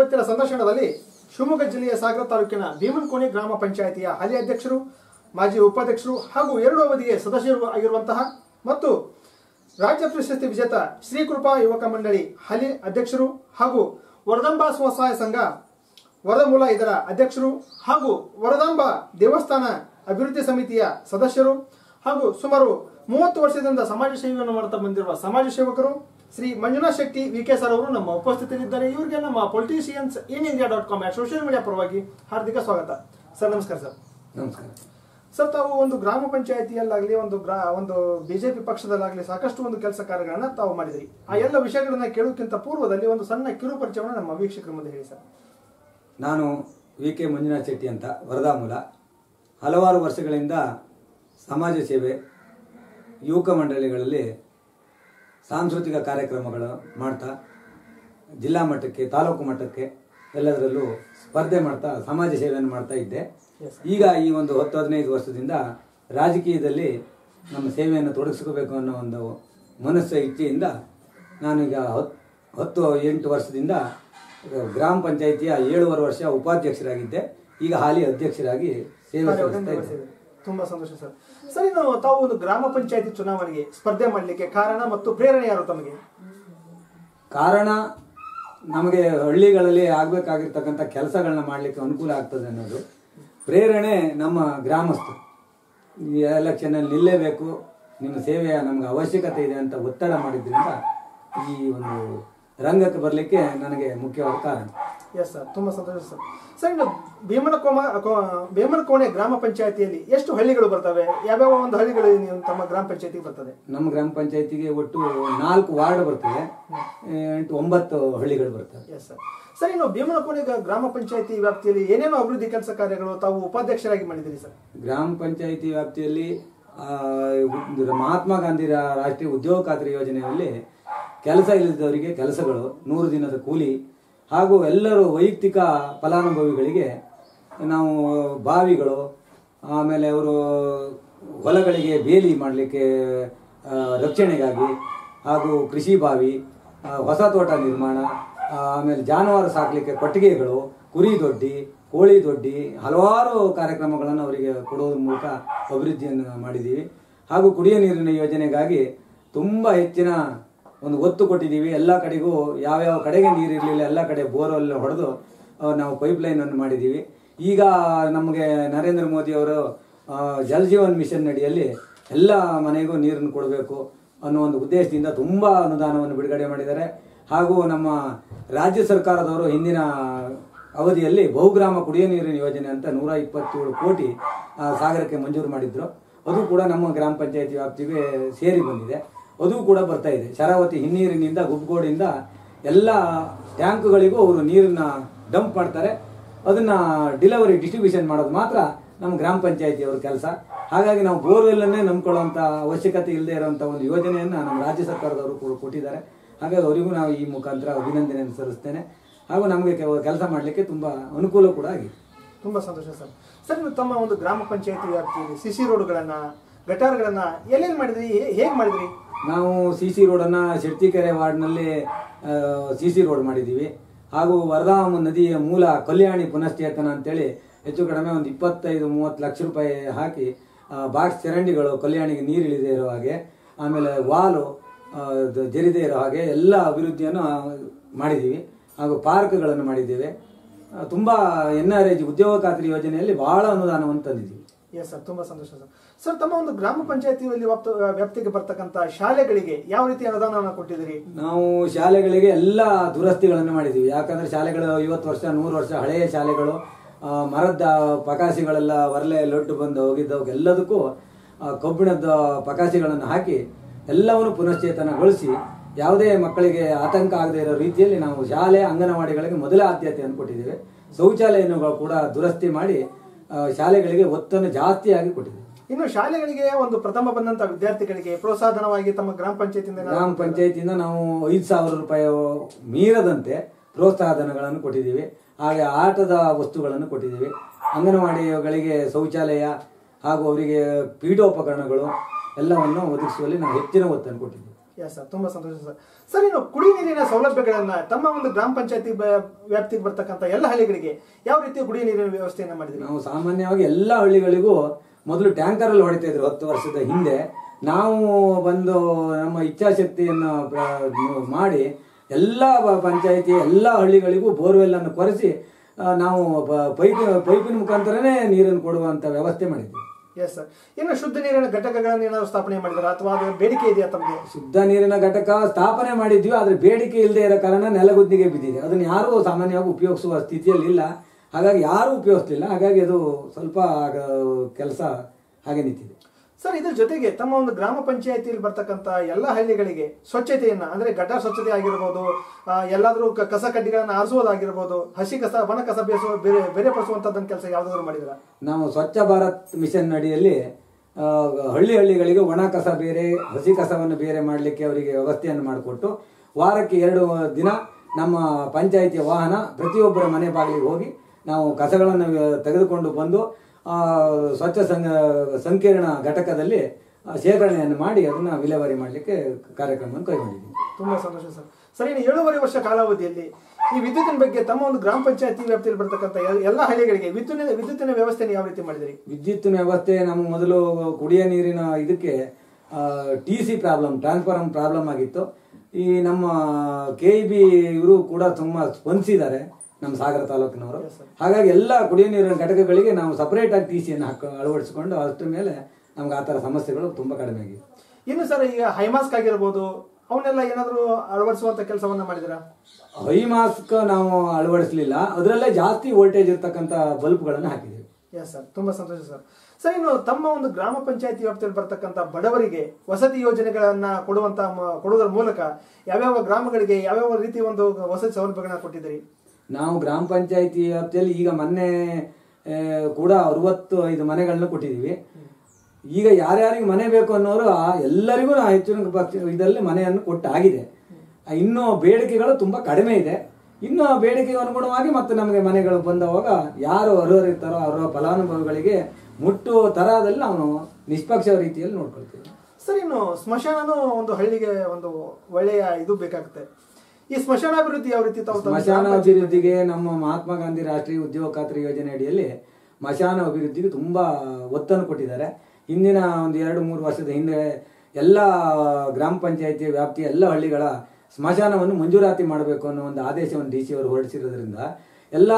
ಇವತ್ತಿನ ಸಂದರ್ಶನದಲ್ಲಿ ಶಿವಮೊಗ್ಗ ಜಿಲ್ಲೆಯ ಸಾಗರ ತಾಲೂಕಿನ ಭೀಮನಕೋಣಿ ಗ್ರಾಮ ಪಂಚಾಯಿತಿಯ ಹಾಲಿ ಅಧ್ಯಕ್ಷರು ಮಾಜಿ ಉಪಾಧ್ಯಕ್ಷರು ಹಾಗೂ ಎರಡು ಅವಧಿಗೆ ಸದಸ್ಯರು ಆಗಿರುವಂತಹ ಮತ್ತು ರಾಜ್ಯ ಪ್ರಶಸ್ತಿ ವಿಜೇತ ಶ್ರೀಕೃಪಾ ಯುವಕ ಮಂಡಳಿ ಹಾಲಿ ಅಧ್ಯಕ್ಷರು ಹಾಗೂ ವರದಂಬ ಸ್ವಸಹಾಯ ಸಂಘ ವರದಮೂಲ ಇದರ ಅಧ್ಯಕ್ಷರು ಹಾಗೂ ವರದಾಂಬ ದೇವಸ್ಥಾನ ಅಭಿವೃದ್ಧಿ ಸಮಿತಿಯ ಸದಸ್ಯರು ಹಾಗೂ ಸುಮಾರು ಮೂವತ್ತು ವರ್ಷದಿಂದ ಸಮಾಜ ಸೇವೆಯನ್ನು ಮಾಡ್ತಾ ಬಂದಿರುವ ಸಮಾಜ ಸೇವಕರು Shri Manjunath Shetty V K sir ಅವರು ನಮ್ಮ ಉಪಸ್ಥಿತಿಯಲ್ಲಿದ್ದಾರೆ ಇವರಿಗೆ ನಮ್ಮ politicians in India dot com social media ಪರವಾಗಿ ಹಾರ್ದಿಕ ಸ್ವಾಗತ ಸರ್ ನಮಸ್ಕಾರ ಸರ್ ನಮಸ್ಕಾರ ಸರ್ ತಾವು ಒಂದು ಗ್ರಾಮ ಪಂಚಾಯತಿಯಲ್ಲಾಗಲಿ ಒಂದು ಗ್ರಾ ಒಂದು ಬಿಜೆಪಿ ಪಕ್ಷದಲ್ಲಾಗಲಿ ಸಾಕಷ್ಟು ಒಂದು ಕೆಲಸ ಕಾರ್ಯಗಳನ್ನ ತಾವು ಮಾಡಿದ್ರಿ ಆ ಎಲ್ಲ ವಿಷಯಗಳನ್ನ ಕೇಳೋಕ್ಕಿಂತ ಪೂರ್ವದಲ್ಲಿ ಒಂದು ಸಣ್ಣ ಕಿರು ಪರಿಚಯವನ್ನು ನಮ್ಮ ವೀಕ್ಷಕರ ಮುಂದೆ ಹೇಳಿ ಸರ್ ನಾನು ವಿ ಕೆ ಮಂಜುನಾಥ್ ಶೆಟ್ಟಿ ಅಂತ ವರದಾಮೂಲ ಹಲವಾರು ವರ್ಷಗಳಿಂದ ಸಮಾಜ ಸೇವೆ ಯುವಕ ಮಂಡಳಿಗಳಲ್ಲಿ ಸಾಂಸ್ಕೃತಿಕ ಕಾರ್ಯಕ್ರಮಗಳು ಮಾಡ್ತಾ ಜಿಲ್ಲಾ ಮಟ್ಟಕ್ಕೆ ತಾಲೂಕು ಮಟ್ಟಕ್ಕೆ ಎಲ್ಲದರಲ್ಲೂ ಸ್ಪರ್ಧೆ ಮಾಡ್ತಾ ಸಮಾಜ ಸೇವೆಯನ್ನು ಮಾಡ್ತಾ ಇದ್ದೆ ಈಗ ಈ ಒಂದು ಹತ್ತು ಹದಿನೈದು ವರ್ಷದಿಂದ ರಾಜಕೀಯದಲ್ಲಿ ನಮ್ಮ ಸೇವೆಯನ್ನು ತೊಡಗಿಸ್ಕೋಬೇಕು ಅನ್ನೋ ಒಂದು ಮನಸ್ಸು ಇಚ್ಛೆಯಿಂದ ನಾನೀಗ ಹತ್ ಹತ್ತು ಎಂಟು ವರ್ಷದಿಂದ ಗ್ರಾಮ ಪಂಚಾಯಿತಿಯ ಏಳುವರೆ ವರ್ಷ ಉಪಾಧ್ಯಕ್ಷರಾಗಿದ್ದೆ ಈಗ ಹಾಲಿ ಅಧ್ಯಕ್ಷರಾಗಿ ಸೇವೆ ಸಲ್ಲಿಸ್ತಾ ಇದ್ದೆ ತುಂಬಾ ಸಂತೋಷ ಸರ್ ಸರ್ ಇನ್ನು ತಾವು ಒಂದು ಗ್ರಾಮ ಪಂಚಾಯತಿ ಚುನಾವಣೆಗೆ ಸ್ಪರ್ಧೆ ಮಾಡಲಿಕ್ಕೆ ಕಾರಣ ಮತ್ತು ಪ್ರೇರಣೆ ಯಾರು ತಮಗೆ ಕಾರಣ ನಮಗೆ ಹಳ್ಳಿಗಳಲ್ಲಿ ಆಗಬೇಕಾಗಿರ್ತಕ್ಕಂಥ ಕೆಲಸಗಳನ್ನ ಮಾಡಲಿಕ್ಕೆ ಅನುಕೂಲ ಆಗ್ತದೆ ಅನ್ನೋದು ಪ್ರೇರಣೆ ನಮ್ಮ ಗ್ರಾಮಸ್ಥರು ಈ ಎಲೆಕ್ಷನಲ್ಲಿ ನಿಲ್ಲೇಬೇಕು ನಿಮ್ಮ ಸೇವೆಯ ನಮ್ಗೆ ಅವಶ್ಯಕತೆ ಇದೆ ಅಂತ ಒತ್ತಡ ಮಾಡಿದ್ರಿಂದ ಈ ಒಂದು ರಂಗಕ್ಕೆ ಬರಲಿಕ್ಕೆ ನನಗೆ ಮುಖ್ಯವಾದ ಕಾರಣ ಎಸ್ ಸರ್ ತುಂಬಾ ಸಂತೋಷ ಸರ್ ಸರ್ ಇನ್ನು ಭೀಮನಕೋಮ ಕೋ- ಭೀಮನಕೋಣೆ ಗ್ರಾಮ ಪಂಚಾಯತಿಯಲ್ಲಿ ಎಷ್ಟು ಹಳ್ಳಿಗಳು ಬರ್ತವೆ ಯಾವ್ಯಾವ ಒಂದು ಹಳ್ಳಿಗಳು ನೀವು ತಮ್ಮ ಗ್ರಾಮ ಪಂಚಾಯತಿಗೆ ಬರ್ತದೆ ನಮ್ಮ ಗ್ರಾಮ ಪಂಚಾಯತಿಗೆ ಒಟ್ಟು ನಾಲ್ಕು ವಾರ್ಡ್ ಬರ್ತವೆ ಎಂಟು ಒಂಬತ್ತು ಹಳ್ಳಿಗಳು ಬರ್ತವೆ ಎಸ್ ಸರ್ ಸರ್ ಇನ್ನು ಭೀಮನಕೋಣೆ ಗ- ಗ್ರಾಮ ಪಂಚಾಯತಿ ವ್ಯಾಪ್ತಿಯಲ್ಲಿ ಏನೇನೋ ಅಭಿವೃದ್ಧಿ ಕೆಲಸ ಕಾರ್ಯಗಳು ತಾವು ಉಪಾಧ್ಯಕ್ಷರಾಗಿ ಮಾಡಿದ್ದೀರಿ ಸರ್ ಗ್ರಾಮ ಪಂಚಾಯಿತಿ ವ್ಯಾಪ್ತಿಯಲ್ಲಿ ಆ, ಉದ್- ಮಹಾತ್ಮ ಗಾಂಧಿ ರಾ- ರಾಷ್ಟ್ರೀಯ ಉದ್ಯೋಗ ಖಾತ್ರಿ ಯೋಜನೆಯಲ್ಲಿ ಕೆಲಸ ಇಲ್ಲದವರಿಗೆ ಕೆಲಸಗಳು ನೂರು ದಿನದ ಕೂಲಿ ಹಾಗೂ ಎಲ್ಲರೂ ವೈಯಕ್ತಿಕ ಫಲಾನುಭವಿಗಳಿಗೆ ನಾವು ಬಾವಿಗಳು ಆಮೇಲೆ ಅವರು ಹೊಲಗಳಿಗೆ ಬೇಲಿ ಮಾಡಲಿಕ್ಕೆ ರಕ್ಷಣೆಗಾಗಿ ಹಾಗೂ ಕೃಷಿ ಬಾವಿ ಆ, ಹೊಸ ತೋಟ ನಿರ್ಮಾಣ ಆ, ಆಮೇಲೆ ಜಾನುವಾರು ಸಾಕಲಿಕ್ಕೆ ಕೊಟ್ಟಿಗೆಗಳು ಕುರಿ ದೊಡ್ಡಿ ಕೋಳಿ ದೊಡ್ಡಿ ಹಲವಾರು ಕಾರ್ಯಕ್ರಮಗಳನ್ನು ಅವರಿಗೆ ಕೊಡೋದ್ರ ಮೂಲಕ ಅಭಿವೃದ್ಧಿಯನ್ನು ಮಾಡಿದ್ದೀವಿ ಹಾಗೂ ಕುಡಿಯೋ ನೀರಿನ ಯೋಜನೆಗಾಗಿ ತುಂಬ ಹೆಚ್ಚಿನ ಒಂದು ಒತ್ತು ಕೊಟ್ಟಿದ್ದೀವಿ ಎಲ್ಲ ಕಡೆಗೂ ಯಾವ್ಯಾವ ಕಡೆಗೆ ನೀರು ಇರಲಿಲ್ಲ ಎಲ್ಲ ಕಡೆ ಬೋರ್ವೆಲ್ ಹೊಡೆದು ಆ, ನಾವು ಪೈಪ್ ಲೈನನ್ನು ಮಾಡಿದ್ದೀವಿ ಈಗ ನಮಗೆ ನರೇಂದ್ರ ಮೋದಿ ಅವರು ಆ, ಜಲ್ ಜೀವನ್ ಮಿಷನ್ ಅಡಿಯಲ್ಲಿ ಎಲ್ಲ ಮನೆಗೂ ನೀರನ್ನು ಕೊಡಬೇಕು ಅನ್ನೋ ಒಂದು ಉದ್ದೇಶದಿಂದ ತುಂಬ ಅನುದಾನವನ್ನು ಬಿಡುಗಡೆ ಮಾಡಿದ್ದಾರೆ ಹಾಗೂ ನಮ್ಮ ರಾಜ್ಯ ಸರ್ಕಾರದವರು ಹಿಂದಿನ ಅವಧಿಯಲ್ಲಿ ಬಹುಗ್ರಾಮ ಕುಡಿಯೋ ನೀರಿನ ಯೋಜನೆ ಅಂತ ನೂರ ಇಪ್ಪತ್ತೇಳು ಕೋಟಿ ಆ, ಸಾಗರಕ್ಕೆ ಮಂಜೂರು ಮಾಡಿದ್ರು ಅದು ಕೂಡ ನಮ್ಮ ಗ್ರಾಮ ಪಂಚಾಯತಿ ವ್ಯಾಪ್ತಿಗೆ ಸೇರಿ ಬಂದಿದೆ ಅದು ಕೂಡ ಬರ್ತಾ ಇದೆ ಶರಾವತಿ ಹಿನ್ನೀರಿನಿಂದ ಗುಬ್ಗೋಡಿಂದ ಎಲ್ಲ ಟ್ಯಾಂಕ್ಗಳಿಗೂ ಅವರು ನೀರನ್ನ ಡಂಪ್ ಮಾಡ್ತಾರೆ ಅದನ್ನ ಡಿಲಿವರಿ ಡಿಸ್ಟ್ರಿಬ್ಯೂಷನ್ ಮಾಡೋದು ಮಾತ್ರ ನಮ್ಮ ಗ್ರಾಮ ಪಂಚಾಯತಿಯವರ ಕೆಲಸ ಹಾಗಾಗಿ ನಾವು ಬೋರ್ವೆಲ್ಲನ್ನೇ ನಂಬ್ಕೊಳ್ಳುವಂಥ ಅವಶ್ಯಕತೆ ಇಲ್ಲದೆ ಇರುವಂಥ ಒಂದು ಯೋಜನೆಯನ್ನು ನಮ್ಮ ರಾಜ್ಯ ಸರ್ಕಾರದವರು ಕೂಡ ಕೊಟ್ಟಿದ್ದಾರೆ ಹಾಗಾಗಿ ಅವರಿಗೂ ನಾವು ಈ ಮುಖಾಂತರ ಅಭಿನಂದನೆಯನ್ನು ಸಲ್ಲಿಸ್ತೇನೆ ಹಾಗೂ ನಮಗೆ ಕೆಲಸ ಮಾಡಲಿಕ್ಕೆ ತುಂಬ ಅನುಕೂಲ ಕೂಡ ಆಗಿದೆ ತುಂಬಾ ಸಂತೋಷ ಸರ್ ಸರ್ ನೀವು ತಮ್ಮ ಒಂದು ಗ್ರಾಮ ಪಂಚಾಯತಿ ವ್ಯಾಪ್ತಿಯಲ್ಲಿ ಸಿಸಿ ರೋಡ್ಗಳನ್ನ ಗಟಾರ್ಗಳನ್ನ ಎಲ್ಲೆಲ್ಲಿ ಮಾಡಿದ್ರಿ ಹೇ- ಹೇಗ್ ಮಾಡಿದ್ರಿ ನಾವು ಸಿ ಸಿ ರೋಡನ್ನು ಶೆಡ್ತಿಕೆರೆ ವಾರ್ಡ್ನಲ್ಲಿ ಸಿ ಸಿ ರೋಡ್ ಮಾಡಿದ್ದೀವಿ ಹಾಗೂ ವರದಾಮ ನದಿಯ ಮೂಲ ಕಲ್ಯಾಣಿ ಪುನಶ್ಚೇತನ ಅಂತೇಳಿ ಹೆಚ್ಚು ಕಡಿಮೆ ಒಂದು ಇಪ್ಪತ್ತೈದು ಮೂವತ್ತು ಲಕ್ಷ ರೂಪಾಯಿ ಹಾಕಿ ಆ, ಬಾಕ್ಸ್ ಚರಂಡಿಗಳು ಕಲ್ಯಾಣಿಗೆ ನೀರು ಇಳಿದೇ ಇರೋ ಹಾಗೆ ಆಮೇಲೆ ವಾಲು ಆ, ದ- ಜರಿದೇ ಇರೋ ಹಾಗೆ ಎಲ್ಲ ಅಭಿವೃದ್ಧಿಯನ್ನು ಆ, ಮಾಡಿದ್ದೀವಿ ಹಾಗೂ ಪಾರ್ಕ್ಗಳನ್ನು ಮಾಡಿದ್ದೇವೆ ಆ, ತುಂಬ ಎನ್ ಆರ್ ಎಜ್ ಉದ್ಯೋಗ ಖಾತ್ರಿ ಯೋಜನೆಯಲ್ಲಿ ಬಹಳ ಅನುದಾನವನ್ನು ತಂದಿದ್ದೀವಿ ಎಸ್ ಸರ್ ತುಂಬಾ ಸಂತೋಷ ಸರ್ ಸರ್ ತಮ್ಮ ಒಂದು ಗ್ರಾಮ ಪಂಚಾಯತಿಯಲ್ಲಿ ವ್ಯಾಪ್ತ ವ್ಯಾಪ್ತಿಗೆ ಬರ್ತಕ್ಕಂತ ಶಾಲೆಗಳಿಗೆ ಯಾವ ರೀತಿ ಅನುದಾನವನ್ನು ಕೊಟ್ಟಿದ್ದೀರಿ ನಾವು ಶಾಲೆಗಳಿಗೆ ಎಲ್ಲ ದುರಸ್ತಿಗಳನ್ನು ಮಾಡಿದ್ದೀವಿ ಯಾಕಂದ್ರೆ ಶಾಲೆಗಳು ಐವತ್ತು ವರ್ಷ ನೂರು ವರ್ಷ ಹಳೆಯ ಶಾಲೆಗಳು ಆ, ಮರದ ಪಕಾಸಿಗಳೆಲ್ಲ ಹೊರಲೆ ಲೊಡ್ಡು ಬಂದು ಹೋಗಿದ್ದವು ಎಲ್ಲದಕ್ಕೂ ಆ, ಕಬ್ಬಿಣದ ಪಕಾಸಿಗಳನ್ನು ಹಾಕಿ ಎಲ್ಲವನ್ನು ಪುನಶ್ಚೇತನಗೊಳಿಸಿ ಯಾವುದೇ ಮಕ್ಕಳಿಗೆ ಆತಂಕ ಆಗದೇ ಇರೋ ರೀತಿಯಲ್ಲಿ ನಾವು ಶಾಲೆ ಅಂಗನವಾಡಿಗಳಿಗೆ ಮೊದಲ ಆದ್ಯತೆಯನ್ನು ಕೊಟ್ಟಿದ್ದೇವೆ ಶೌಚಾಲಯವನ್ನು ಕೂಡ ದುರಸ್ತಿ ಮಾಡಿ ಆ, ಶಾಲೆಗಳಿಗೆ ಒತ್ತನ್ನು ಜಾಸ್ತಿಯಾಗಿ ಕೊಟ್ಟಿದ್ದೇವೆ ಇನ್ನು ಶಾಲೆಗಳಿಗೆ ಒಂದು ಪ್ರಥಮ ಬಂದಂತ ವಿದ್ಯಾರ್ಥಿಗಳಿಗೆ ಪ್ರೋತ್ಸಾಹನವಾಗಿ ತಮ್ಮ ಗ್ರಾಮ ಪಂಚಾಯತಿಯಿಂದ ಗ್ರಾಮ ಪಂಚಾಯತಿಯಿಂದ ನಾವು ಐದು ಸಾವಿರ ರೂಪಾಯಿ ಮೀರದಂತೆ ಪ್ರೋತ್ಸಾಹ ಧನಗಳನ್ನು ಕೊಟ್ಟಿದ್ದೀವಿ ಹಾಗೆ ಆಟದ ವಸ್ತುಗಳನ್ನು ಕೊಟ್ಟಿದ್ದೀವಿ ಅಂಗನವಾಡಿಗಳಿಗೆ ಶೌಚಾಲಯ ಹಾಗೂ ಅವರಿಗೆ ಪೀಠೋಪಕರಣಗಳು ಎಲ್ಲವನ್ನು ಒದಗಿಸುವಲ್ಲಿ ನಾವು ಹೆಚ್ಚಿನ ಒತ್ತನ್ನು ಕೊಟ್ಟಿದ್ದೀವಿ ಎಸ್ ಸರ್ ತುಂಬಾ ಸಂತೋಷ ಸರ್ ಸರ್ ಇನ್ನು ಕುಡಿ ನೀರಿನ ಸೌಲಭ್ಯಗಳನ್ನ ತಮ್ಮ ಒಂದು ಗ್ರಾಮ ಪಂಚಾಯತಿ ವ್ಯಾಪ್ತಿಗೆ ಬರ್ತಕ್ಕಂಥ ಎಲ್ಲ ಹಳ್ಳಿಗಳಿಗೆ ಯಾವ ರೀತಿಯ ಕುಡಿಯ ನೀರಿನ ವ್ಯವಸ್ಥೆಯನ್ನ ಮಾಡಿದ್ರಿ ನಾವು ಸಾಮಾನ್ಯವಾಗಿ ಎಲ್ಲ ಹಳ್ಳಿಗಳಿಗೂ ಮೊದಲು ಟ್ಯಾಂಕರ್ ಅಲ್ಲಿ ಹೊಡಿತಾ ಇದ್ರು ಹತ್ತು ವರ್ಷದ ಹಿಂದೆ ನಾವು ಬಂದು ನಮ್ಮ ಇಚ್ಛಾಶಕ್ತಿಯನ್ನು ಪ್ರ- ಮಾಡಿ ಎಲ್ಲ ಬ- ಪಂಚಾಯಿತಿ ಎಲ್ಲ ಹಳ್ಳಿಗಳಿಗೂ ಬೋರ್ವೆಲ್ ಅನ್ನು ಕೊರೆಸಿ ಆ, ನಾವು ಪ- ಪೈಪ್ ಪೈಪಿನ ಮುಖಾಂತರನೇ ನೀರನ್ನು ಕೊಡುವಂತ ವ್ಯವಸ್ಥೆ ಮಾಡಿದ್ವಿ ಎಸ್ ಸರ್ ಇನ್ನು ಶುದ್ಧ ನೀರಿನ ಘಟಕಗಳನ್ನು ಏನಾದ್ರು ಸ್ಥಾಪನೆ ಮಾಡಿದಾರ ಅಥವಾ ಅದು ಬೇಡಿಕೆ ಇದೆಯಾ ತಮಗೆ ಶುದ್ಧ ನೀರಿನ ಘಟಕ ಸ್ಥಾಪನೆ ಮಾಡಿದ್ವಿ ಆದ್ರೆ ಬೇಡಿಕೆ ಇಲ್ಲದೆ ಇರೋ ಕಾರಣ ನೆಲಗುದ್ದಿಗೆ ಬಿದ್ದಿದೆ ಅದನ್ನು ಯಾರೂ ಸಾಮಾನ್ಯವಾಗಿ ಉಪಯೋಗಿಸುವ ಸ್ಥಿತಿಯಲ್ಲಿ ಇಲ್ಲ ಹಾಗಾಗಿ ಯಾರೂ ಉಪಯೋಗಿಸ್ಲಿಲ್ಲ ಹಾಗಾಗಿ ಅದು ಸ್ವಲ್ಪ ಕೆಲಸ ಹಾಗೆ ನಿಂತಿದೆ ಸರ್ ಇದ್ರ ಜೊತೆಗೆ ತಮ್ಮ ಒಂದು ಗ್ರಾಮ ಪಂಚಾಯತಿಯಲ್ಲಿ ಬರ್ತಕ್ಕಂಥ ಎಲ್ಲ ಹಳ್ಳಿಗಳಿಗೆ ಸ್ವಚ್ಛತೆಯನ್ನ ಅಂದ್ರೆ ಗಟಾರ ಸ್ವಚ್ಛತೆ ಆಗಿರ್ಬೋದು ಆ, ಎಲ್ಲಾದ್ರೂ ಕ- ಕಸ ಕಡ್ಡಿಗಳನ್ನ ಆರಿಸೋದಾಗಿರ್ಬೋದು ಹಸಿ ಕಸ ಒಣ ಕಸ ಬೇಯಿಸುವ ಬೇರೆ ಬೇರೆಪಡಿಸುವಂತದ್ದನ್ನ ಕೆಲಸ ಯಾವ್ದಾದ್ರು ಮಾಡಿದ್ರ ನಾವು ಸ್ವಚ್ಛ ಭಾರತ್ ಮಿಷನ್ ಅಡಿಯಲ್ಲಿ ಆ, ಹಳ್ಳಿ ಹಳ್ಳಿಗಳಿಗೆ ಒಣ ಕಸ ಬೇರೆ ಹಸಿ ಕಸವನ್ನು ಬೇರೆ ಮಾಡಲಿಕ್ಕೆ ಅವರಿಗೆ ವ್ಯವಸ್ಥೆಯನ್ನು ಮಾಡಿಕೊಟ್ಟು ವಾರಕ್ಕೆ ಎರಡು ದಿನ ನಮ್ಮ ಪಂಚಾಯಿತಿಯ ವಾಹನ ಪ್ರತಿಯೊಬ್ಬರ ಮನೆ ಬಾಗಿಲಿಗೆ ಹೋಗಿ ನಾವು ಕಸಗಳನ್ನು ತೆಗೆದುಕೊಂಡು ಬಂದು ಆ, ಸ್ವಚ್ಛ ಸಂಘ ಸಂಕೀರ್ಣ ಘಟಕದಲ್ಲಿ ಆ, ಶೇಖರಣೆಯನ್ನು ಮಾಡಿ ಅದನ್ನು ವಿಲೇವಾರಿ ಮಾಡಲಿಕ್ಕೆ ಕಾರ್ಯಕ್ರಮವನ್ನು ಕೈಗೊಂಡಿದ್ದೀವಿ ತುಂಬಾ ಸಂತೋಷ ಸರ್ ಸರ್ ಇನ್ನು ಏಳೂವರೆ ವರ್ಷ ಕಾಲಾವಧಿಯಲ್ಲಿ ಈ ವಿದ್ಯುತ್ತಿನ ಬಗ್ಗೆ ತಮ್ಮ ಒಂದು ಗ್ರಾಮ ಪಂಚಾಯತಿ ವ್ಯಾಪ್ತಿಯಲ್ಲಿ ಬರ್ತಕ್ಕಂಥ ಎಲ್- ಎಲ್ಲ ಹಳ್ಳಿಗಳಿಗೆ ವಿದ್ಯುತ್ತಿನ ವಿದ್ಯುತ್ತಿನ ವ್ಯವಸ್ಥೆಯನ್ನು ಯಾವ ರೀತಿ ಮಾಡಿದ್ರಿ ವಿದ್ಯುತ್ತಿನ ವ್ಯವಸ್ಥೆ ನಮ್ಮ ಮೊದಲು ಕುಡಿಯ ನೀರಿನ ಇದಕ್ಕೆ T C problem transform problem ಆಗಿತ್ತು ಈ ನಮ್ಮ ಕೆ ಇ ಬಿ ಇವರು ಕೂಡ ತುಂಬಾ ಸ್ಪಂದಿಸಿದ್ದಾರೆ ನಮ್ಮ ಸಾಗರ ತಾಲೂಕಿನವರು ಹಾಗಾಗಿ ಎಲ್ಲ ಕುಡಿಯ ನೀರಿನ ಘಟಕಗಳಿಗೆ ನಾವು ಸಪರೇಟ್ ಆಗಿ ಟಿ ಸಿಯನ್ನು ಹಾಕ ಅಳವಡಿಸಿಕೊಂಡು ಅಷ್ಟರ ಮೇಲೆ ನಮ್ಗೆ ಆ ಥರ ಸಮಸ್ಯೆಗಳು ತುಂಬಾ ಕಡಿಮೆ ಆಗಿದೆ ಇನ್ನು ಸರ್ ಈಗ ಹೈಮಾಸ್ಕ್ ಆಗಿರ್ಬೋದು ಅವನ್ನೆಲ್ಲ ಏನಾದ್ರು ಅಳವಡಿಸುವಂತ ಕೆಲಸವನ್ನ ಮಾಡಿದಿರಾ ಹೈ ಮಾಸ್ಕ್ ನಾವು ಅಳವಡಿಸಲಿಲ್ಲ ಅದರಲ್ಲೇ ಜಾಸ್ತಿ ವೋಲ್ಟೇಜ್ ಇರ್ತಕ್ಕಂಥ ಬಲ್ಬ್ಗಳನ್ನು ಹಾಕಿದ್ದೀವಿ ಎಸ್ ಸರ್ ತುಂಬಾ ಸಂತೋಷ ಸರ್ ಸರ್ ಇನ್ನು ತಮ್ಮ ಒಂದು ಗ್ರಾಮ ಪಂಚಾಯತಿ ವ್ಯಾಪ್ತಿಯಲ್ಲಿ ಬರ್ತಕ್ಕಂಥ ಬಡವರಿಗೆ ವಸತಿ ಯೋಜನೆಗಳನ್ನ ಕೊಡುವಂತ ಮ- ಕೊಡುವುದರ ಮೂಲಕ ಯಾವ್ಯಾವ ಗ್ರಾಮಗಳಿಗೆ ಯಾವ್ಯಾವ ರೀತಿ ಒಂದು ವಸತಿ ಸೌಲಭ್ಯಗಳನ್ನ ಕೊಟ್ಟಿದ್ದೀರಿ ನಾವು ಗ್ರಾಮ ಪಂಚಾಯತಿ ವ್ಯಾಪ್ತಿಯಲ್ಲಿ ಈಗ ಮೊನ್ನೆ ಆ, ಕೂಡ ಅರವತ್ತು ಐದು ಮನೆಗಳನ್ನ ಕೊಟ್ಟಿದ್ದೀವಿ ಈಗ ಯಾರ್ಯಾರಿಗೆ ಮನೆ ಬೇಕು ಅನ್ನೋರು ಆ ಎಲ್ಲರಿಗೂ ನಾವು ಹೆಚ್ಚಿನ ಪಕ್ಷ ಇದರಲ್ಲಿ ಮನೆಯನ್ನು ಕೊಟ್ಟಾಗಿದೆ ಆ, ಇನ್ನು ಬೇಡಿಕೆಗಳು ತುಂಬಾ ಕಡಿಮೆ ಇದೆ ಇನ್ನು ಆ ಬೇಡಿಕೆಗೆ ಅನುಗುಣವಾಗಿ ಮತ್ತೆ ನಮಗೆ ಮನೆಗಳು ಬಂದವಾಗ ಯಾರು ಅರ್ಹರಿರ್ತಾರೋ ಅರ್ಹ ಫಲಾನುಭವಿಗಳಿಗೆ ಮುಟ್ಟುವ ತರಹದಲ್ಲಿ ನಾವು ನಿಷ್ಪಕ್ಷ ರೀತಿಯಲ್ಲಿ ನೋಡ್ಕೊಳ್ತೀವಿ ಸರ್ ಇನ್ನು ಸ್ಮಶಾನನೂ ಒಂದು ಹಳ್ಳಿಗೆ ಒಂದು ಒಳ್ಳೆಯ ಇದು ಬೇಕಾಗುತ್ತೆ ಈ ಸ್ಮಶಾನಾಭಿವೃದ್ಧಿ ಯಾವ ರೀತಿ ತಾವು ತಮ್ಮ ಸ್ಮಶಾನ ಅಭಿವೃದ್ಧಿಗೆ ನಮ್ಮ ಮಹಾತ್ಮ ಗಾಂಧಿ ರಾಷ್ಟ್ರೀಯ ಉದ್ಯೋಗ ಖಾತ್ರಿ ಯೋಜನೆ ಅಡಿಯಲ್ಲಿ ಸ್ಮಶಾನ ಅಭಿವೃದ್ಧಿಗೆ ತುಂಬಾ ಒತ್ತನ್ನು ಕೊಟ್ಟಿದ್ದಾರೆ ಹಿಂದಿನ ಒಂದು ಎರಡು ಮೂರು ವರ್ಷದ ಹಿಂದೆ ಎಲ್ಲ ಗ್ರಾಮ ಪಂಚಾಯತಿ ವ್ಯಾಪ್ತಿಯ ಎಲ್ಲ ಹಳ್ಳಿಗಳ ಸ್ಮಶಾನವನ್ನು ಮಂಜೂರಾತಿ ಮಾಡಬೇಕು ಅನ್ನೋ ಒಂದು ಆದೇಶವನ್ನು ಡಿ ಸಿ ಅವರು ಹೊರಡಿಸಿರೋದ್ರಿಂದ ಎಲ್ಲ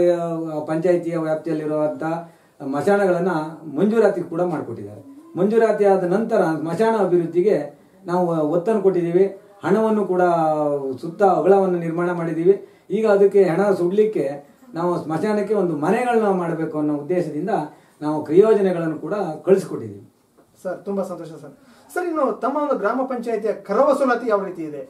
ಆ, ಪಂಚಾಯಿತಿಯ ವ್ಯಾಪ್ತಿಯಲ್ಲಿರುವಂಥ ಸ್ಮಶಾನಗಳನ್ನ ಮಂಜೂರಾತಿ ಕೂಡ ಮಾಡಿಕೊಟ್ಟಿದ್ದಾರೆ ಮಂಜೂರಾತಿ ಆದ ನಂತರ ಸ್ಮಶಾನ ಅಭಿವೃದ್ಧಿಗೆ ನಾವು ಒತ್ತನ್ನು ಕೊಟ್ಟಿದ್ದೀವಿ ಹಣವನ್ನು ಕೂಡ ಸುತ್ತ ಅಗಳವನ್ನು ನಿರ್ಮಾಣ ಮಾಡಿದ್ದೀವಿ ಈಗ ಅದಕ್ಕೆ ಹಣ ಸುಡ್ಲಿಕ್ಕೆ ನಾವು ಸ್ಮಶಾನಕ್ಕೆ ಒಂದು ಮನೆಗಳನ್ನ ಮಾಡಬೇಕು ಅನ್ನೋ ಉದ್ದೇಶದಿಂದ ನಾವು ಕ್ರಿಯೋಜನೆಗಳನ್ನು ಕೂಡ ಕಳಿಸ್ಕೊಟ್ಟಿದ್ದೀವಿ ಸರ್ ತುಂಬಾ ಸಂತೋಷ ಸರ್ ಸರ್ ಇನ್ನು ತಮ್ಮ ಒಂದು ಗ್ರಾಮ ಪಂಚಾಯತಿಯ ಕರ ವಸೂಲಾತಿ ಯಾವ ರೀತಿ ಇದೆ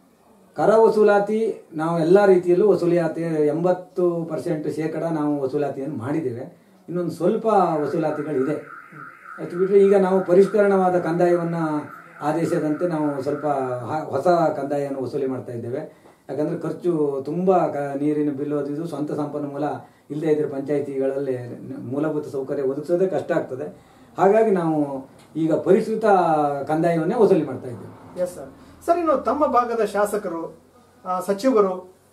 ಕರ ವಸೂಲಾತಿ ನಾವು ಎಲ್ಲ ರೀತಿಯಲ್ಲೂ ವಸೂಲಾತಿ ಎಂಬತ್ತು ಪರ್ಸೆಂಟ್ ಶೇಕಡ ನಾವು ವಸೂಲಾತಿಯನ್ನು ಮಾಡಿದ್ದೇವೆ ಇನ್ನೊಂದು ಸ್ವಲ್ಪ ವಸೂಲಾತಿಗಳಿದೆ ಅದು ಬಿಟ್ಟರೆ ಈಗ ನಾವು ಪರಿಷ್ಕರಣವಾದ ಕಂದಾಯವನ್ನು ಆದೇಶದಂತೆ ನಾವು ಸ್ವಲ್ಪ ಹ- ಹೊಸ ಕಂದಾಯವನ್ನು ವಸೂಲಿ ಮಾಡ್ತಾ ಇದ್ದೇವೆ ಯಾಕಂದ್ರೆ ಖರ್ಚು ತುಂಬ ಕ ನೀರಿನ ಬಿಲ್ ಅದು ಇದು ಸ್ವಂತ ಸಂಪನ್ಮೂಲ ಇಲ್ಲದೆ ಇದ್ರೆ ಪಂಚಾಯಿತಿಗಳಲ್ಲಿ ಮೂಲಭೂತ ಸೌಕರ್ಯ ಒದಗಿಸೋದೇ ಕಷ್ಟ ಆಗ್ತದೆ ಹಾಗಾಗಿ ನಾವು ಈಗ ಪರಿಷ್ಕೃತ ಕಂದಾಯವನ್ನೇ ವಸೂಲಿ ಮಾಡ್ತಾ ಇದ್ದೇವೆ ಎಸ್ ಸರ್ ಸರ್ ಇನ್ನು ತಮ್ಮ ಭಾಗದ ಶಾಸಕರು ಆ, ಸಚಿವರು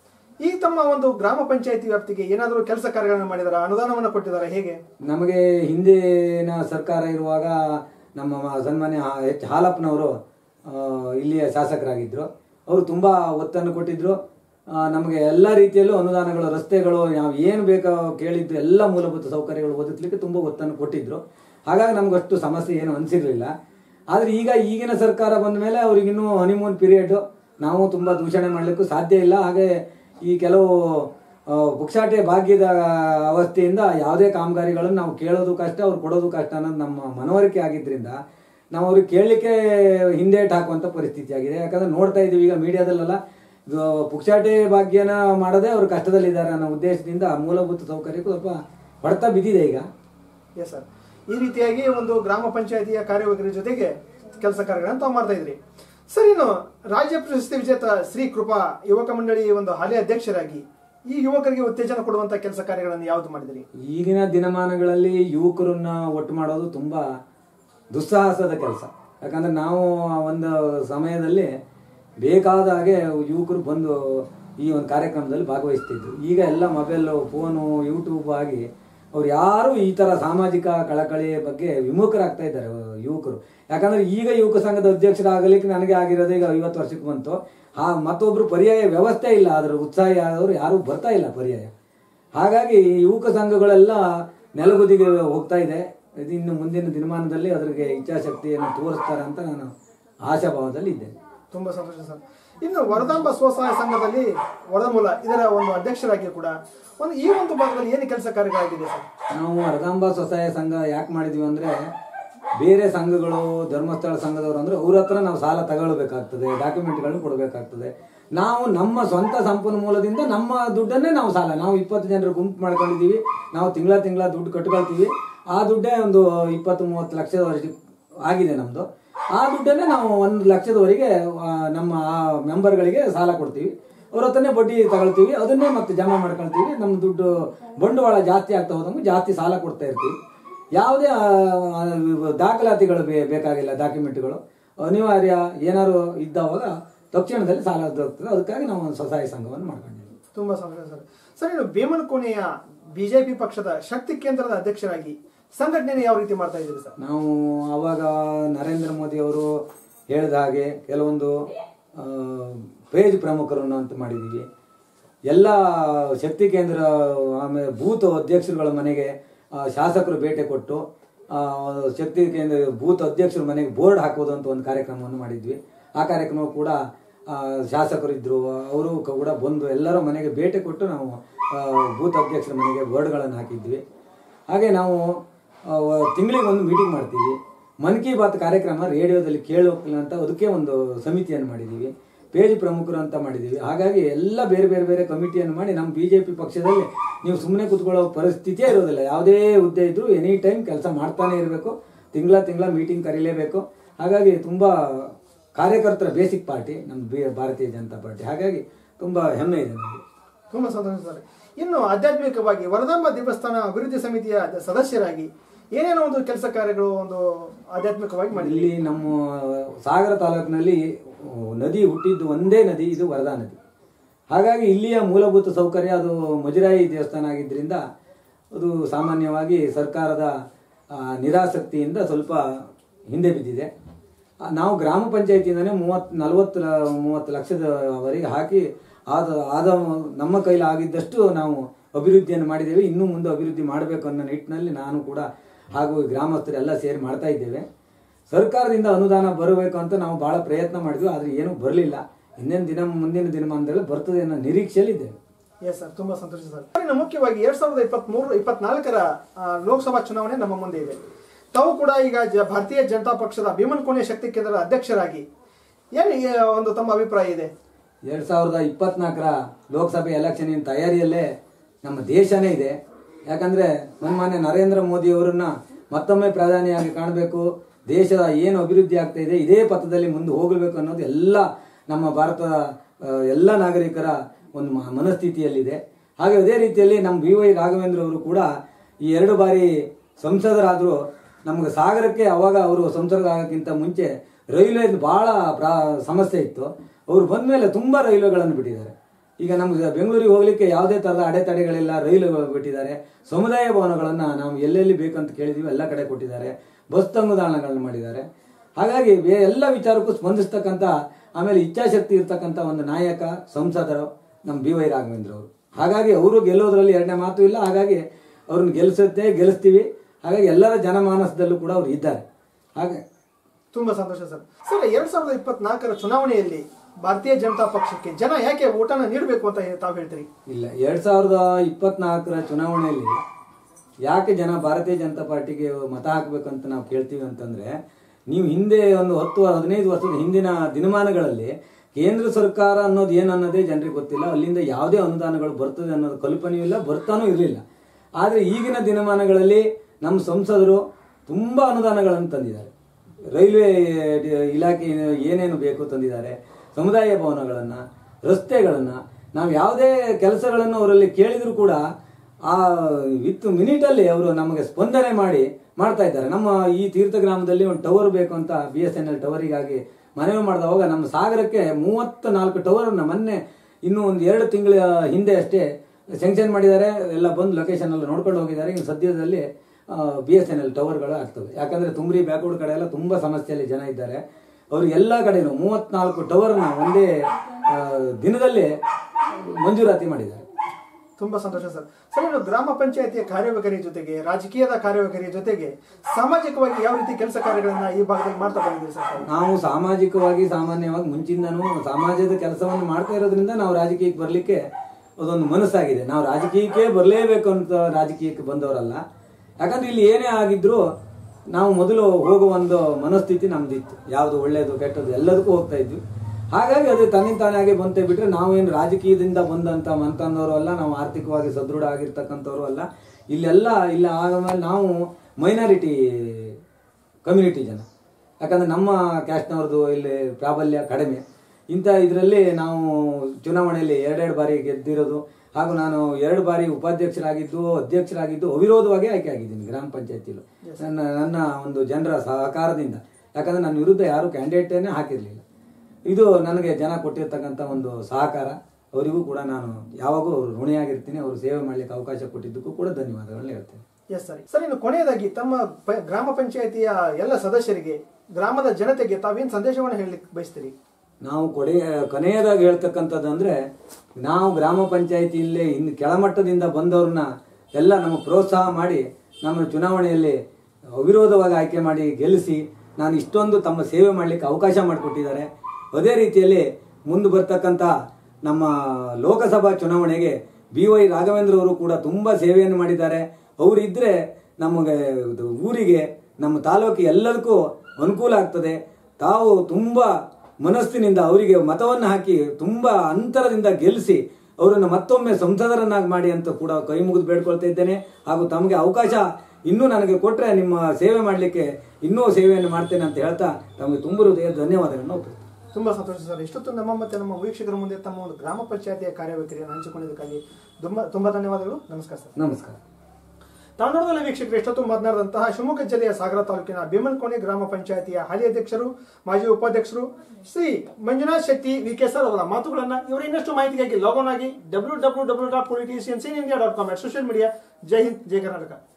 ಈ ತಮ್ಮ ಒಂದು ಗ್ರಾಮ ಪಂಚಾಯತಿ ವ್ಯಾಪ್ತಿಗೆ ಏನಾದರೂ ಕೆಲಸ ಕಾರ್ಯಗಳನ್ನು ಮಾಡಿದಾರ ಅನುದಾನವನ್ನು ಕೊಟ್ಟಿದ್ದಾರೆ ಹೇಗೆ ನಮಗೆ ಹಿಂದಿನ ಸರ್ಕಾರ ಇರುವಾಗ ನಮ್ಮ ಮ- ಸನ್ಮಾನ್ಯ ಎಚ್ ಹಾಲಪ್ಪನವರು ಆ, ಇಲ್ಲಿಯ ಶಾಸಕರಾಗಿದ್ದರು ಅವರು ತುಂಬ ಒತ್ತನ್ನು ಕೊಟ್ಟಿದ್ರು ಆ, ನಮಗೆ ಎಲ್ಲ ರೀತಿಯಲ್ಲೂ ಅನುದಾನಗಳು ರಸ್ತೆಗಳು ನಾವು ಏನು ಬೇಕೋ ಕೇಳಿದ್ದು ಎಲ್ಲ ಮೂಲಭೂತ ಸೌಕರ್ಯಗಳು ಒದಗಿಸ್ಲಿಕ್ಕೆ ತುಂಬ ಒತ್ತನ್ನು ಕೊಟ್ಟಿದ್ರು ಹಾಗಾಗಿ ನಮ್ಗೆ ಅಷ್ಟು ಸಮಸ್ಯೆ ಏನು ಅನಿಸಿರ್ಲಿಲ್ಲ ಆದರೆ ಈಗ ಈಗಿನ ಸರ್ಕಾರ ಬಂದ ಮೇಲೆ ಅವ್ರಿಗಿನ್ನೂ ಹನಿಮೂನ್ ಪೀರಿಯಡ್ ನಾವು ತುಂಬ ದೂಷಣೆ ಮಾಡಲಿಕ್ಕೂ ಸಾಧ್ಯ ಇಲ್ಲ ಹಾಗೆ ಈ ಕೆಲವು ಆ, ಪುಕ್ಷಾಟೆ ಭಾಗ್ಯದ ಅವಸ್ಥೆಯಿಂದ ಯಾವುದೇ ಕಾಮಗಾರಿಗಳನ್ನು ನಾವು ಕೇಳೋದು ಕಷ್ಟ ಅವ್ರು ಕೊಡೋದು ಕಷ್ಟ ಅನ್ನೋದು ನಮ್ಮ ಮನವರಿಕೆ ಆಗಿದ್ರಿಂದ ನಾವು ಅವ್ರಿಗೆ ಕೇಳಲಿಕ್ಕೆ ಹಿಂದೇಟ್ ಹಾಕುವಂಥ ಪರಿಸ್ಥಿತಿ ಆಗಿದೆ ಯಾಕಂದ್ರೆ ನೋಡ್ತಾ ಇದ್ದೀವಿ ಈಗ ಮೀಡಿಯಾದಲ್ಲೆಲ್ಲ ಇದು ಪುಕ್ಷಾಟೆ ಭಾಗ್ಯನ ಮಾಡದೆ ಅವರು ಕಷ್ಟದಲ್ಲಿದ್ದಾರೆ ಅನ್ನೋ ಉದ್ದೇಶದಿಂದ ಮೂಲಭೂತ ಸೌಕರ್ಯಕ್ಕೂ ಸ್ವಲ್ಪ ಹೊಡೆತ ಬಿದ್ದಿದೆ ಈಗ ಎಸ್ ಸರ್ ಈ ರೀತಿಯಾಗಿ ಒಂದು ಗ್ರಾಮ ಪಂಚಾಯತಿಯ ಕಾರ್ಯವೈಖರಿ ಜೊತೆಗೆ ಕೆಲಸ ಕಾರ್ಯಗಳನ್ನು ತಾವು ಮಾಡ್ತಾ ಇದ್ರಿ ಸರ್ ಇನ್ನು ರಾಜ್ಯ ಪ್ರಶಸ್ತಿ ವಿಜೇತ ಶ್ರೀ ಕೃಪಾ ಯುವಕ ಮಂಡಳಿ ಒಂದು ಹಾಲಿ ಅಧ್ಯಕ್ಷರಾಗಿ ಈ ಯುವಕರಿಗೆ ಉತ್ತೇಜನ ಕೊಡುವಂತ ಕೆಲಸ ಕಾರ್ಯಗಳನ್ನು ಯಾವುದು ಮಾಡಿದಿರಿ ಈಗಿನ ದಿನಮಾನಗಳಲ್ಲಿ ಯುವಕರನ್ನ ಒಟ್ಟು ಮಾಡೋದು ತುಂಬಾ ದುಸ್ಸಾಹಸದ ಕೆಲಸ ಯಾಕಂದ್ರೆ ನಾವು ಆ ಒಂದು ಸಮಯದಲ್ಲಿ ಬೇಕಾದ ಹಾಗೆ ಯುವಕರು ಬಂದು ಈ ಒಂದು ಕಾರ್ಯಕ್ರಮದಲ್ಲಿ ಭಾಗವಹಿಸ್ತಿದ್ರು ಈಗ ಎಲ್ಲ ಮೊಬೈಲು ಫೋನು ಯೂಟ್ಯೂಬ್ ಆಗಿ ಅವ್ರು ಯಾರು ಈ ತರ ಸಾಮಾಜಿಕ ಕಳಕಳಿಯ ಬಗ್ಗೆ ವಿಮುಖರಾಗ್ತಾ ಇದ್ದಾರೆ ಅಹ್, ಯುವಕರು ಯಾಕಂದ್ರೆ ಈಗ ಯುವಕ ಸಂಘದ ಅಧ್ಯಕ್ಷರಾಗಲಿಕ್ಕೆ ನನಗೆ ಆಗಿರೋದು ಈಗ ಐವತ್ತು ವರ್ಷಕ್ಕೆ ಬಂತು ಆ ಮತ್ತೊಬ್ರು ಪರ್ಯಾಯ ವ್ಯವಸ್ಥೆ ಇಲ್ಲ ಅದರ ಉತ್ಸಾಹಿ ಆದವರು ಯಾರು ಬರ್ತಾ ಇಲ್ಲ ಪರ್ಯಾಯ ಹಾಗಾಗಿ ಈ ಯುವಕ ಸಂಘಗಳೆಲ್ಲ ನೆಲಗುದಿಗೆ ಹೋಗ್ತಾ ಇದೆ ಇದು ಇನ್ನು ಮುಂದಿನ ದಿನಮಾನದಲ್ಲಿ ಅದರಿಗೆ ಇಚ್ಛಾಶಕ್ತಿಯನ್ನು ತೋರಿಸ್ತಾರೆ ಅಂತ ನಾನು ಆಶಾಭಾವದಲ್ಲಿ ಇದ್ದೇನೆ ತುಂಬಾ ಸಂತೋಷ ಸರ್ ಇನ್ನು ವರದಾಂಬ ಸ್ವಸಹಾಯ ಸಂಘದಲ್ಲಿ ವರದಮೂಲ ಇದರ ಒಂದು ಅಧ್ಯಕ್ಷರಾಗಿ ಕೂಡ ಒಂದು ಈ ಒಂದು ಭಾಗದಲ್ಲಿ ಏನು ಕೆಲಸ ಕಾರ್ಯಗಳಾಗಿದೆ ಸರ್ ನಾವು ಅರದಾಂಬ ಸ್ವಸಹಾಯ ಸಂಘ ಯಾಕೆ ಮಾಡಿದ್ವಿ ಅಂದ್ರೆ ಬೇರೆ ಸಂಘಗಳು ಧರ್ಮಸ್ಥಳ ಸಂಘದವರು ಅಂದ್ರೆ ಅವ್ರ ಹತ್ರ ನಾವು ಸಾಲ ತಗೊಳ್ಬೇಕಾಗ್ತದೆ ಡಾಕ್ಯುಮೆಂಟ್ಗಳನ್ನು ಕೊಡಬೇಕಾಗ್ತದೆ ನಾವು ನಮ್ಮ ಸ್ವಂತ ಸಂಪನ್ಮೂಲದಿಂದ ನಮ್ಮ ದುಡ್ಡನ್ನೇ ನಾವು ಸಾಲ ನಾವು ಇಪ್ಪತ್ತು ಜನರು ಗುಂಪು ಮಾಡ್ಕೊಂಡಿದ್ದೀವಿ ನಾವು ತಿಂಗಳ ತಿಂಗಳ ದುಡ್ಡು ಕಟ್ಕೊಳ್ತೀವಿ ಆ ದುಡ್ಡೇ ಒಂದು ಇಪ್ಪತ್ತು ಮೂವತ್ತು ಲಕ್ಷದವರೆಗೆ ಆಗಿದೆ ನಮ್ಮದು ಆ ದುಡ್ಡನ್ನೇ ನಾವು ಒಂದು ಲಕ್ಷದವರೆಗೆ ಆ, ನಮ್ಮ ಆ ಮೆಂಬರ್ಗಳಿಗೆ ಸಾಲ ಕೊಡ್ತೀವಿ ಅವ್ರ ಹತ್ರನೇ ಬಡ್ಡಿ ತಗೊಳ್ತೀವಿ ಅದನ್ನೇ ಮತ್ತೆ ಜಮಾ ಮಾಡ್ಕೊಳ್ತೀವಿ ನಮ್ಮ ದುಡ್ಡು ಬಂಡವಾಳ ಜಾಸ್ತಿ ಆಗ್ತಾ ಹೋದಂಗೆ ಜಾಸ್ತಿ ಸಾಲ ಕೊಡ್ತಾ ಇರ್ತೀವಿ ಯಾವುದೇ ಆ, ಆ, ದಾಖಲಾತಿಗಳು ಬೇ- ಬೇಕಾಗಿಲ್ಲ ಡಾಕ್ಯುಮೆಂಟ್ಗಳು ಅನಿವಾರ್ಯ ಏನಾದ್ರು ಇದ್ದಾವಾಗ ತಕ್ಷಣದಲ್ಲಿ ಸಾಲ ದೊರಕ್ತದೆ ಅದಕ್ಕಾಗಿ ನಾವು ಒಂದು ಸ್ವಸಹಾಯ ಸಂಘವನ್ನು ಮಾಡ್ಕೊಂಡಿದ್ದೀವಿ ತುಂಬಾ ಸಂತೋಷ ಸರ್ ಸರ್ ಇನ್ನು ಭೀಮನಕೋಣೆಯ ಬಿಜೆಪಿ ಪಕ್ಷದ ಶಕ್ತಿ ಕೇಂದ್ರದ ಅಧ್ಯಕ್ಷರಾಗಿ ಸಂಘಟನೆ ಯಾವ ರೀತಿ ಮಾಡ್ತಾ ಇದ್ದೀರಿ ಸರ್ ನಾವು ಅವಾಗ ನರೇಂದ್ರ ಮೋದಿ ಅವರು ಹೇಳಿದ ಹಾಗೆ ಕೆಲವೊಂದು ಆ, ಪೇಜ್ ಪ್ರಮುಖರನ್ನು ಅಂತ ಮಾಡಿದ್ದೀವಿ ಎಲ್ಲ ಶಕ್ತಿ ಕೇಂದ್ರ ಆಮೇಲೆ ಬೂತ್ ಅಧ್ಯಕ್ಷರುಗಳ ಮನೆಗೆ ಆ, ಶಾಸಕರು ಭೇಟಿ ಕೊಟ್ಟು ಆ, ಶಕ್ತಿ ಕೇಂದ್ರ ಬೂತ್ ಅಧ್ಯಕ್ಷರ ಮನೆಗೆ ಬೋರ್ಡ್ ಹಾಕೋದು ಅಂತ ಒಂದು ಕಾರ್ಯಕ್ರಮವನ್ನು ಮಾಡಿದ್ವಿ ಆ ಕಾರ್ಯಕ್ರಮ ಕೂಡ ಆ, ಶಾಸಕರಿದ್ರು ಅವರು ಕೂಡ ಬಂದು ಎಲ್ಲರ ಮನೆಗೆ ಭೇಟಿ ಕೊಟ್ಟು ನಾವು ಆ, ಬೂತ್ ಅಧ್ಯಕ್ಷರ ಮನೆಗೆ ಬೋರ್ಡ್ಗಳನ್ನು ಹಾಕಿದ್ವಿ ಹಾಗೆ ನಾವು ತಿಂಗಳಿಗೆ ಒಂದು ಮೀಟಿಂಗ್ ಮಾಡ್ತೀವಿ ಮನ್ ಕಿ ಬಾತ್ ಕಾರ್ಯಕ್ರಮ ರೇಡಿಯೋದಲ್ಲಿ ಕೇಳೋಕ್ಕಿಲ್ಲ ಅಂತ ಅದಕ್ಕೆ ಒಂದು ಸಮಿತಿಯನ್ನು ಮಾಡಿದ್ದೀವಿ ಪೇಜ್ ಪ್ರಮುಖರು ಅಂತ ಮಾಡಿದ್ದೀವಿ ಹಾಗಾಗಿ ಎಲ್ಲ ಬೇರೆ ಬೇರೆ ಬೇರೆ ಕಮಿಟಿಯನ್ನು ಮಾಡಿ ನಮ್ಮ ಬಿ ಜೆ ಪಿ ಪಕ್ಷದಲ್ಲಿ ನೀವು ಸುಮ್ಮನೆ ಕೂತ್ಕೊಳ್ಳೋ ಪರಿಸ್ಥಿತಿಯೇ ಇರೋದಿಲ್ಲ ಯಾವುದೇ ಹುದ್ದೆ ಇದ್ರೂ ಎನಿ ಟೈಮ್ ಕೆಲಸ ಮಾಡ್ತಾನೆ ಇರಬೇಕು ತಿಂಗಳ ತಿಂಗಳ ಮೀಟಿಂಗ್ ಕರೀಲೇಬೇಕು ಹಾಗಾಗಿ ತುಂಬ ಕಾರ್ಯಕರ್ತರ ಬೇಸಿಕ್ ಪಾರ್ಟಿ ನಮ್ಮ ಬಿ ಭಾರತೀಯ ಜನತಾ ಪಾರ್ಟಿ ಹಾಗಾಗಿ ತುಂಬ ಹೆಮ್ಮೆ ಇದೆ ನಮಗೆ ತುಂಬಾ ಸಂತೋಷ ಸರ್ ಇನ್ನು ಆಧ್ಯಾತ್ಮಿಕವಾಗಿ ವರದಾಂಬ ದೇವಸ್ಥಾನ ಅಭಿವೃದ್ಧಿ ಸಮಿತಿಯ ಸದಸ್ಯರಾಗಿ ಏನೇನೋ ಒಂದು ಕೆಲಸ ಕಾರ್ಯಗಳು ಒಂದು ಆಧ್ಯಾತ್ಮಿಕವಾಗಿ ಮಾಡಿದ್ರಿ ಇಲ್ಲಿ ನಮ್ಮ ಸಾಗರ ತಾಲೂಕಿನಲ್ಲಿ ನದಿ ಹುಟ್ಟಿದ್ದು ಒಂದೇ ನದಿ ಇದು ವರದಾ ನದಿ ಹಾಗಾಗಿ ಇಲ್ಲಿಯ ಮೂಲಭೂತ ಸೌಕರ್ಯ ಅದು ಮುಜರಾಯಿ ದೇವಸ್ಥಾನ ಆಗಿದ್ದರಿಂದ ಅದು ಸಾಮಾನ್ಯವಾಗಿ ಸರ್ಕಾರದ ಆ, ನಿರಾಸಕ್ತಿಯಿಂದ ಸ್ವಲ್ಪ ಹಿಂದೆ ಬಿದ್ದಿದೆ ಆ, ನಾವು ಗ್ರಾಮ ಪಂಚಾಯತಿಯಿಂದನೇ ಮೂವತ್ ನಲವತ್ತು ಮೂವತ್ತು ಲಕ್ಷದವರೆಗೆ ಹಾಕಿ ಆದ ಆದ ನಮ್ಮ ಕೈಲಿ ಆಗಿದ್ದಷ್ಟು ನಾವು ಅಭಿವೃದ್ಧಿಯನ್ನು ಮಾಡಿದ್ದೇವೆ ಇನ್ನೂ ಮುಂದೆ ಅಭಿವೃದ್ಧಿ ಮಾಡಬೇಕು ಅನ್ನೋ ನಿಟ್ಟಿನಲ್ಲಿ ನಾನು ಕೂಡ ಹಾಗೂ ಗ್ರಾಮಸ್ಥರೆಲ್ಲ ಸೇರಿ ಮಾಡ್ತಾ ಇದ್ದೇವೆ ಸರ್ಕಾರದಿಂದ ಅನುದಾನ ಬರಬೇಕು ಅಂತ ನಾವು ಬಹಳ ಪ್ರಯತ್ನ ಮಾಡಿದ್ವಿ ಆದರೆ ಏನೂ ಬರಲಿಲ್ಲ ಹಿಂದಿನ ದಿನ ಮುಂದಿನ ದಿನಮಾನದಲ್ಲಿ ಬರ್ತದೆ ಅನ್ನೋ ನಿರೀಕ್ಷೆಯಲ್ಲಿದ್ದೇವೆ ಎಸ್ ಸರ್ ತುಂಬಾ ಸಂತೋಷ ಸರ್ ಇನ್ನು ಮುಖ್ಯವಾಗಿ ಎರಡ್ ಸಾವಿರದ ಇಪ್ಪತ್ತ್ ಮೂರು ಇಪ್ಪತ್ನಾಲ್ಕರ ಆ, ಲೋಕಸಭಾ ಚುನಾವಣೆ ನಮ್ಮ ಮುಂದೆ ಇದೆ ತಾವು ಕೂಡ ಈಗ ಜ- ಭಾರತೀಯ ಜನತಾ ಪಕ್ಷದ ಭೀಮನ್ಕೋಣೆ ಶಕ್ತಿ ಕೇಂದ್ರದ ಅಧ್ಯಕ್ಷರಾಗಿ ಏನು ಈ ಒಂದು ತಮ್ಮ ಅಭಿಪ್ರಾಯ ಇದೆ ಎರಡ್ ಸಾವಿರದ ಇಪ್ಪತ್ನಾಲ್ಕರ ಲೋಕಸಭೆ ಎಲೆಕ್ಷನ್ ತಯಾರಿಯಲ್ಲೇ ನಮ್ಮ ದೇಶನೇ ಇದೆ ಯಾಕಂದ್ರೆ ಸನ್ಮಾನ್ಯ ನರೇಂದ್ರ ಮೋದಿ ಅವರನ್ನ ಮತ್ತೊಮ್ಮೆ ಪ್ರಧಾನಿಯಾಗಿ ಕಾಣಬೇಕು ದೇಶದ ಏನು ಅಭಿವೃದ್ಧಿ ಆಗ್ತಾ ಇದೆ ಇದೇ ಪಥದಲ್ಲಿ ಮುಂದೆ ಹೋಗಬೇಕು ಅನ್ನೋದು ಎಲ್ಲ ನಮ್ಮ ಭಾರತದ ಆ, ಎಲ್ಲ ನಾಗರಿಕರ ಒಂದು ಮ- ಮನಸ್ಥಿತಿಯಲ್ಲಿದೆ ಹಾಗೆ ಅದೇ ರೀತಿಯಲ್ಲಿ ನಮ್ಮ ಬಿ ವೈ ರಾಘವೇಂದ್ರ ಅವರು ಕೂಡ ಈ ಎರಡು ಬಾರಿ ಸಂಸದರಾದ್ರು ನಮ್ಗೆ ಸಾಗರಕ್ಕೆ ಅವಾಗ ಅವರು ಸಂಸದರಾಗಕ್ಕಿಂತ ಮುಂಚೆ ರೈಲ್ವೆ ಬಹಳ ಪ್ರಾ ಸಮಸ್ಯೆ ಇತ್ತು ಅವರು ಬಂದ್ಮೇಲೆ ತುಂಬಾ ರೈಲ್ವೆಗಳನ್ನು ಬಿಟ್ಟಿದ್ದಾರೆ ಈಗ ನಮ್ಗೆ ಬೆಂಗಳೂರಿಗೆ ಹೋಗ್ಲಿಕ್ಕೆ ಯಾವುದೇ ತರಹದ ಅಡೆತಡೆಗಳಿಲ್ಲ ರೈಲು ಬಿಟ್ಟಿದ್ದಾರೆ ಸಮುದಾಯ ಭವನಗಳನ್ನ ನಾವು ಎಲ್ಲೆಲ್ಲಿ ಬೇಕಂತ ಕೇಳಿದೀವಿ ಎಲ್ಲ ಕಡೆ ಕೊಟ್ಟಿದ್ದಾರೆ ಬಸ್ ತಂಗುದಾಣಗಳನ್ನ ಮಾಡಿದ್ದಾರೆ ಹಾಗಾಗಿ ಬೇ- ಎಲ್ಲ ವಿಚಾರಕ್ಕೂ ಸ್ಪಂದಿಸ್ತಕ್ಕಂಥ ಆಮೇಲೆ ಇಚ್ಛಾಶಕ್ತಿ ಇರ್ತಕ್ಕಂಥ ಒಂದು ನಾಯಕ ಸಂಸದರು ನಮ್ಮ ಬಿ ವೈ ರಾಘವೇಂದ್ರ ಅವರು ಹಾಗಾಗಿ ಅವರು ಗೆಲ್ಲೋದ್ರಲ್ಲಿ ಎರಡನೇ ಮಾತು ಇಲ್ಲ ಹಾಗಾಗಿ ಅವ್ರನ್ನ ಗೆಲ್ಲಿಸುತ್ತೆ ಗೆಲ್ಲಿಸ್ತೀವಿ ಹಾಗಾಗಿ ಎಲ್ಲರ ಜನಮಾನಸದಲ್ಲೂ ಕೂಡ ಅವ್ರು ಇದ್ದಾರೆ ಹಾಗೆ ತುಂಬಾ ಸಂತೋಷ ಸರ್ ಸರ್ ಎರಡ್ ಸಾವಿರದ ಇಪ್ಪತ್ನಾಲ್ಕರ ಚುನಾವಣೆಯಲ್ಲಿ ಭಾರತೀಯ ಜನತಾ ಪಕ್ಷಕ್ಕೆ ಜನ ಯಾಕೆ ಓಟನ್ನ ನೀಡಬೇಕು ಅಂತ ತಾವು ಹೇಳ್ತೀರಿ ಇಲ್ಲ ಎರಡ್ ಸಾವಿರದ ಇಪ್ಪತ್ನಾಲ್ಕರ ಚುನಾವಣೆಯಲ್ಲಿ ಯಾಕೆ ಜನ ಭಾರತೀಯ ಜನತಾ ಪಾರ್ಟಿಗೆ ಮತ ಹಾಕ್ಬೇಕಂತ ನಾವು ಕೇಳ್ತೀವಿ ಅಂತಂದ್ರೆ ನೀವು ಹಿಂದೆ ಒಂದು ಹತ್ತು ಹದಿನೈದು ವರ್ಷದ ಹಿಂದಿನ ದಿನಮಾನಗಳಲ್ಲಿ ಕೇಂದ್ರ ಸರ್ಕಾರ ಅನ್ನೋದು ಏನು ಅನ್ನೋದೇ ಜನರಿಗೆ ಗೊತ್ತಿಲ್ಲ ಅಲ್ಲಿಂದ ಯಾವುದೇ ಅನುದಾನಗಳು ಬರ್ತದೆ ಅನ್ನೋದು ಕಲ್ಪನೆಯೂ ಇಲ್ಲ ಬರ್ತಾನೂ ಇರಲಿಲ್ಲ ಆದರೆ ಈಗಿನ ದಿನಮಾನಗಳಲ್ಲಿ ನಮ್ಮ ಸಂಸದರು ತುಂಬಾ ಅನುದಾನಗಳನ್ನು ತಂದಿದ್ದಾರೆ ರೈಲ್ವೆ ಇಲಾಖೆ ಏನೇನು ಬೇಕು ತಂದಿದ್ದಾರೆ ಸಮುದಾಯ ಭವನಗಳನ್ನ ರಸ್ತೆಗಳನ್ನ ನಾವು ಯಾವುದೇ ಕೆಲಸಗಳನ್ನು ಅವರಲ್ಲಿ ಕೇಳಿದ್ರು ಕೂಡ ಆ ವಿತ್ ಮಿನಿಟಲ್ಲಿ ಅವರು ನಮಗೆ ಸ್ಪಂದನೆ ಮಾಡಿ ಮಾಡ್ತಾ ಇದ್ದಾರೆ ನಮ್ಮ ಈ ತೀರ್ಥ ಗ್ರಾಮದಲ್ಲಿ ಒಂದು ಟವರ್ ಬೇಕು ಅಂತ ಬಿ ಎಸ್ ಎನ್ ಎಲ್ ಟವರಿಗಾಗಿ ಮನವಿ ಮಾಡಿದವಾಗ ನಮ್ಮ ಸಾಗರಕ್ಕೆ ಮೂವತ್ತ ನಾಲ್ಕು ಟವರನ್ನ ಮೊನ್ನೆ ಇನ್ನು ಒಂದು ಎರಡು ತಿಂಗಳ ಹಿಂದೆ ಅಷ್ಟೇ ಸ್ಯಾಂಕ್ಷನ್ ಮಾಡಿದ್ದಾರೆ ಎಲ್ಲ ಬಂದು ಲೊಕೇಶನ್ ಎಲ್ಲ ನೋಡ್ಕೊಂಡು ಹೋಗಿದ್ದಾರೆ ಇನ್ನು ಸದ್ಯದಲ್ಲಿ ಬಿ ಎಸ್ ಎನ್ ಎಲ್ ಟವರ್ಗಳು ಆಗ್ತವೆ ಯಾಕಂದ್ರೆ ತುಮ್ರಿ ಬ್ಯಾಕ್ವರ್ಡ್ ಕಡೆ ಎಲ್ಲ ತುಂಬಾ ಸಮಸ್ಯೆಯಲ್ಲಿ ಜನ ಇದ್ದಾರೆ ಅವರು ಎಲ್ಲ ಕಡೆನೂ ಮೂವತ್ನಾಲ್ಕು ಟವರ್ನ ಒಂದೇ ಆ, ದಿನದಲ್ಲೇ ಮಂಜೂರಾತಿ ಮಾಡಿದ್ದಾರೆ ತುಂಬಾ ಸಂತೋಷ ಸರ್ ಸರ್ ಇನ್ನು ಗ್ರಾಮ ಪಂಚಾಯತಿಯ ಕಾರ್ಯವೈಖರಿ ಜೊತೆಗೆ ರಾಜಕೀಯದ ಕಾರ್ಯವೈಖರಿ ಜೊತೆಗೆ ಸಾಮಾಜಿಕವಾಗಿ ಯಾವ ರೀತಿ ಕೆಲಸ ಕಾರ್ಯಗಳನ್ನ ಈ ಭಾಗದಲ್ಲಿ ಮಾಡ್ತಾ ಬಂದಿದ್ದೀರಿ ಸರ್ ತಾವು? ನಾವು ಸಾಮಾಜಿಕವಾಗಿ ಸಾಮಾನ್ಯವಾಗಿ ಮುಂಚಿಂದನೂ ಸಮಾಜದ ಕೆಲಸವನ್ನು ಮಾಡ್ತಾ ಇರೋದ್ರಿಂದ ನಾವು ರಾಜಕೀಯಕ್ಕೆ ಬರಲಿಕ್ಕೆ ಅದೊಂದು ಮನಸ್ಸಾಗಿದೆ ನಾವು ರಾಜಕೀಯಕ್ಕೆ ಬರಲೇಬೇಕು ಅಂತ ರಾಜಕೀಯಕ್ಕೆ ಬಂದವರಲ್ಲ ಯಾಕಂದ್ರೆ ಇಲ್ಲಿ ಏನೇ ಆಗಿದ್ರು ನಾವು ಮೊದಲು ಹೋಗುವ ಒಂದು ಮನಸ್ಥಿತಿ ನಮ್ದಿತ್ತು ಯಾವುದು ಒಳ್ಳೇದು ಕೆಟ್ಟದ್ದು ಎಲ್ಲದಕ್ಕೂ ಹೋಗ್ತಾ ಇದ್ವಿ ಹಾಗಾಗಿ ಅದು ತನ್ನಿಂತಾನಾಗೆ ಬಂತೆ ಬಿಟ್ರೆ ನಾವೇನು ರಾಜಕೀಯದಿಂದ ಬಂದಂತ ಮಂತಂದವರು ಅಲ್ಲ ನಾವು ಆರ್ಥಿಕವಾಗಿ ಸದೃಢ ಆಗಿರ್ತಕ್ಕಂಥವ್ರು ಅಲ್ಲ ಇಲ್ಲೆಲ್ಲ ಇಲ್ಲ ಆದ್ಮೇಲೆ ನಾವು ಮೈನಾರಿಟಿ ಕಮ್ಯುನಿಟಿ ಜನ ಯಾಕಂದ್ರೆ ನಮ್ಮ ಕ್ಯಾಸ್ಟ್ನವ್ರದ್ದು ಇಲ್ಲಿ ಪ್ರಾಬಲ್ಯ ಕಡಿಮೆ ಇಂಥ ಇದರಲ್ಲಿ ನಾವು ಚುನಾವಣೆಯಲ್ಲಿ ಎರಡೆರಡು ಬಾರಿ ಗೆದ್ದಿರೋದು ಹಾಗೂ ನಾನು ಎರಡು ಬಾರಿ ಉಪಾಧ್ಯಕ್ಷರಾಗಿದ್ದು ಅಧ್ಯಕ್ಷರಾಗಿದ್ದು ಅವಿರೋಧವಾಗಿ ಆಯ್ಕೆ ಆಗಿದ್ದೀನಿ ಗ್ರಾಮ ಪಂಚಾಯತಿಲು ನನ್ನ ನನ್ನ ಒಂದು ಜನರ ಸಹಕಾರದಿಂದ ಯಾಕಂದ್ರೆ ನನ್ನ ವಿರುದ್ಧ ಯಾರು ಕ್ಯಾಂಡಿಡೇಟೇನೆ ಹಾಕಿರ್ಲಿಲ್ಲ ಇದು ನನಗೆ ಜನ ಕೊಟ್ಟಿರ್ತಕ್ಕಂಥ ಒಂದು ಸಹಕಾರ ಅವರಿಗೂ ಕೂಡ ನಾನು ಯಾವಾಗೂ ಅವ್ರು ಋಣಿಯಾಗಿರ್ತೀನಿ ಅವರು ಸೇವೆ ಮಾಡ್ಲಿಕ್ಕೆ ಅವಕಾಶ ಕೊಟ್ಟಿದ್ದಕ್ಕೂ ಕೂಡ ಧನ್ಯವಾದಗಳನ್ನ ಹೇಳ್ತೇನೆ ಎಸ್ ಸರ್ ಸರ್ ಇನ್ನು ಕೊನೆಯದಾಗಿ ತಮ್ಮ ಪ- ಗ್ರಾಮ ಪಂಚಾಯತಿಯ ಎಲ್ಲ ಸದಸ್ಯರಿಗೆ ಗ್ರಾಮದ ಜನತೆಗೆ ತಾವೇನು ಸಂದೇಶವನ್ನು ಹೇಳಲಿಕ್ಕೆ ಬಯಸ್ತೀರಿ ನಾವು ಕೊನೆಯ ಕೊನೆಯದಾಗಿ ಹೇಳ್ತಕ್ಕಂಥದ್ದು ಅಂದ್ರೆ ನಾವು ಗ್ರಾಮ ಪಂಚಾಯತಿಯಲ್ಲೇ ಇನ್ನು ಕೆಳಮಟ್ಟದಿಂದ ಬಂದವ್ರನ್ನ ಎಲ್ಲ ನಮ್ಮ ಪ್ರೋತ್ಸಾಹ ಮಾಡಿ ನಮ್ಮ ಚುನಾವಣೆಯಲ್ಲಿ ಅವಿರೋಧವಾಗಿ ಆಯ್ಕೆ ಮಾಡಿ ಗೆಲ್ಲಿಸಿ ನಾನು ಇಷ್ಟೊಂದು ತಮ್ಮ ಸೇವೆ ಮಾಡಲಿಕ್ಕೆ ಅವಕಾಶ ಮಾಡಿಕೊಟ್ಟಿದ್ದಾರೆ ಅದೇ ರೀತಿಯಲ್ಲಿ ಮುಂದೆ ಬರ್ತಕ್ಕಂಥ ನಮ್ಮ ಲೋಕಸಭಾ ಚುನಾವಣೆಗೆ ಬಿ ವೈ ರಾಘವೇಂದ್ರ ಅವರು ಕೂಡ ತುಂಬಾ ಸೇವೆಯನ್ನು ಮಾಡಿದ್ದಾರೆ ಅವರಿದ್ರೆ ನಮಗೆ ಇದು ಊರಿಗೆ ನಮ್ಮ ತಾಲೂಕಿಗೆ ಎಲ್ಲದಕ್ಕೂ ಅನುಕೂಲ ಆಗ್ತದೆ ತಾವು ತುಂಬಾ ಮನಸ್ಸಿನಿಂದ ಅವರಿಗೆ ಮತವನ್ನು ಹಾಕಿ ತುಂಬಾ ಅಂತರದಿಂದ ಗೆಲ್ಲಿಸಿ ಅವರನ್ನು ಮತ್ತೊಮ್ಮೆ ಸಂಸದರನ್ನಾಗಿ ಮಾಡಿ ಅಂತ ಕೂಡ ಕೈ ಮುಗಿದು ಬೇಡ್ಕೊಳ್ತಾ ಇದ್ದೇನೆ ಹಾಗೂ ತಮಗೆ ಅವಕಾಶ ಇನ್ನೂ ನನಗೆ ಕೊಟ್ಟರೆ ನಿಮ್ಮ ಸೇವೆ ಮಾಡಲಿಕ್ಕೆ ಇನ್ನೂ ಸೇವೆಯನ್ನು ಮಾಡ್ತೇನೆ ಅಂತ ಹೇಳ್ತಾ ತಮಗೆ ತುಂಬ ಹೃದಯ ಧನ್ಯವಾದಗಳನ್ನು ಒಪ್ಪಿಸ್ತೇನೆ ತುಂಬಾ ಸಂತೋಷ ಸರ್ ಇಷ್ಟೊತ್ತು ನಮ್ಮ ಮತ್ತೆ ನಮ್ಮ ವೀಕ್ಷಕರ ಮುಂದೆ ತಮ್ಮ ಒಂದು ಗ್ರಾಮ ಪಂಚಾಯತಿಯ ಕಾರ್ಯವೈಖರಿಯನ್ನು ಹಂಚಿಕೊಂಡಿದ್ದಕ್ಕಾಗಿ ತುಂಬಾ ತುಂಬಾ ಧನ್ಯವಾದಗಳು ನಮಸ್ಕಾರ ಸರ್ ನಮಸ್ಕಾರ ತಾವು ನೋಡಿದಲ್ಲಿ ವೀಕ್ಷಕರು ಎಷ್ಟೊತ್ತು ಮಾತನಾಡಿದಂತಹ ಶಿವಮೊಗ್ಗ ಜಿಲ್ಲೆಯ ಸಾಗರ ತಾಲೂಕಿನ ಭೀಮನ್ಕೋಣೆ ಗ್ರಾಮ ಪಂಚಾಯತಿಯ ಹಾಲಿ ಅಧ್ಯಕ್ಷರು ಮಾಜಿ ಉಪಾಧ್ಯಕ್ಷರು Shri Manjunath Shetty V K sir ಅವರ ಮಾತುಗಳನ್ನ ಇವರ ಇನ್ನಷ್ಟು ಮಾಹಿತಿಗಾಗಿ ಲಾಗ್ ಆನ್ ಆಗಿ W W W dot politicians in India dot com social media ಜೈ ಹಿಂದ್ ಜೈ ಕರ್ನಾಟಕ